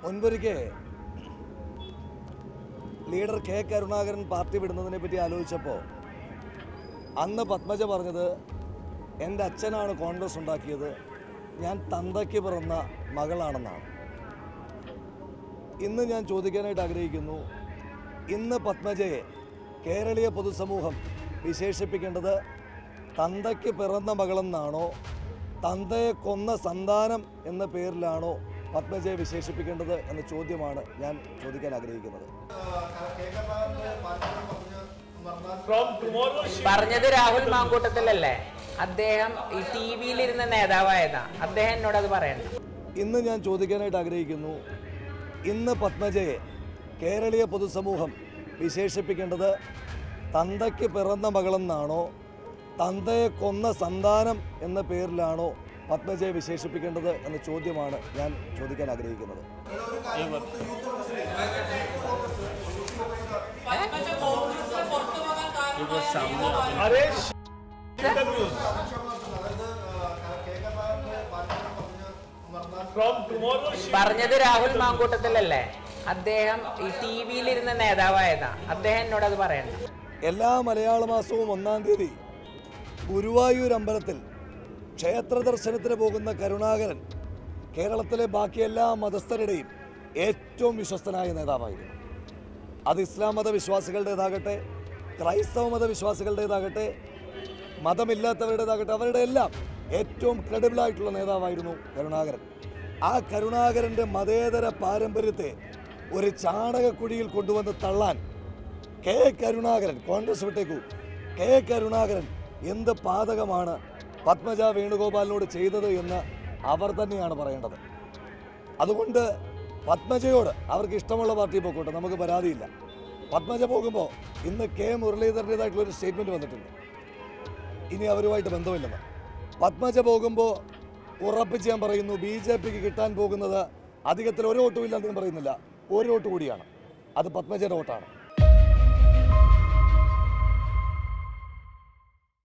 മുൻപൊരിക്കെ leader K Karunakaran party വിടുന്നതിനെ പറ്റി ആലോചിച്ചപ്പോൾ അന്ന് പത്മജ പറഞ്ഞത് എൻ്റെ അച്ഛനാണ് കോൺഗ്രസ് ഉണ്ടാക്കിയത് ഞാൻ തന്തയ്ക്ക് പിറന്ന മകളാണെന്നാണ് ഇന്ന് ഞാൻ ചോദിക്കാനായിട്ട് ആഗ്രഹിക്കുന്നു ഇന്ന് പത്മജയെ കേരളീയ പൊതുസമൂഹം വിശേഷിപ്പിക്കേണ്ടത് തന്തയ്ക്ക് പിറന്ന മകളെന്നാണോ തന്തയെ കൊന്ന സന്താനം എന്ന പേരിലാണോ പത്മജയെ വിശേഷിപ്പിക്കേണ്ടത് എന്ന ചോദ്യമാണ് ഞാൻ ചോദിക്കാൻ ആഗ്രഹിക്കുന്നത് From tomorrow, she പറഞ്ഞത് രാഹുൽ മാങ്കൂട്ടത്തിലല്ലേ അദ്ദേഹം ഈ ടി വിയിലിരുന്ന നേതാവായതാ അദ്ദേഹം എന്നോട് അത് പറയണ്ട ഇന്ന് ഞാൻ ചോദിക്കാനായിട്ട് ആഗ്രഹിക്കുന്നു ഇന്ന് പത്മജയെ കേരളീയ പൊതുസമൂഹം വിശേഷിപ്പിക്കേണ്ടത് തന്തയ്ക്ക് പിറന്ന മകളെന്നാണോ തന്തയെ കൊന്ന സന്താനം എന്ന പേരിലാണോ പത്മജയെ വിശേഷിപ്പിക്കേണ്ടത് എന്ന ചോദ്യമാണ് ഞാൻ ചോദിക്കാൻ ആഗ്രഹിക്കുന്നത് arrange interviews. From tomorrow, she പറഞ്ഞത് രാഹുൽ മാങ്കൂട്ടത്തിലല്ലേ അദ്ദേഹം ഈ ടി വിയിലിരുന്ന നേതാവായതാ അദ്ദേഹം എന്നോട് അത് പറയണ്ട എല്ലാ മലയാള മാസവും ഒന്നാം തീയതി ഗുരുവായൂർ അമ്പലത്തിൽ ക്ഷേത്ര ദർശനത്തിന് പോകുന്ന കരുണാകരൻ കേരളത്തിലെ ബാക്കി എല്ലാ മതസ്ഥരുടെയും ഏറ്റവും വിശ്വസ്തനായ നേതാവായിരുന്നു അത് ഇസ്ലാം മത വിശ്വാസികളുടേതാകട്ടെ ക്രൈസ്തവ മത വിശ്വാസികളുടേതാകട്ടെ മതമില്ലാത്തവരുടേതാകട്ടെ അവരുടെ എല്ലാം ഏറ്റവും ക്രെഡിബിൾ ആയിട്ടുള്ള നേതാവായിരുന്നു കരുണാകരൻ ആ കരുണാകരൻ്റെ മതേതര പാരമ്പര്യത്തെ ഒരു ചാണകക്കുഴിയിൽ കൊണ്ടുവന്ന് തള്ളാൻ കെ കരുണാകരൻ കോൺഗ്രസ് വിട്ടേക്കു കെ കരുണാകരൻ എന്ത് പാതകമാണ് പത്മജ വേണുഗോപാലിനോട് ചെയ്തത് എന്ന് അവർ തന്നെയാണ് പറയേണ്ടത് അതുകൊണ്ട് പത്മജയോട് അവർക്ക് ഇഷ്ടമുള്ള പാർട്ടി പോക്കോട്ടെ നമുക്ക് പരാതിയില്ല പത്മജ പോകുമ്പോൾ ഇന്ന് കെ മുരളീധരൻ്റെതായിട്ടുള്ള ഒരു സ്റ്റേറ്റ്മെൻറ്റ് വന്നിട്ടുണ്ട് ഇനി അവരുമായിട്ട് ബന്ധമില്ലെന്ന് പത്മജ പോകുമ്പോൾ ഉറപ്പിച്ച് ഞാൻ പറയുന്നു ബി ജെ പിക്ക് കിട്ടാൻ പോകുന്നത് അധികത്തിൽ ഒരു വോട്ടും ഇല്ല എന്ന് ഞാൻ പറയുന്നില്ല ഒരു വോട്ട് കൂടിയാണ് അത് പത്മജയുടെ വോട്ടാണ്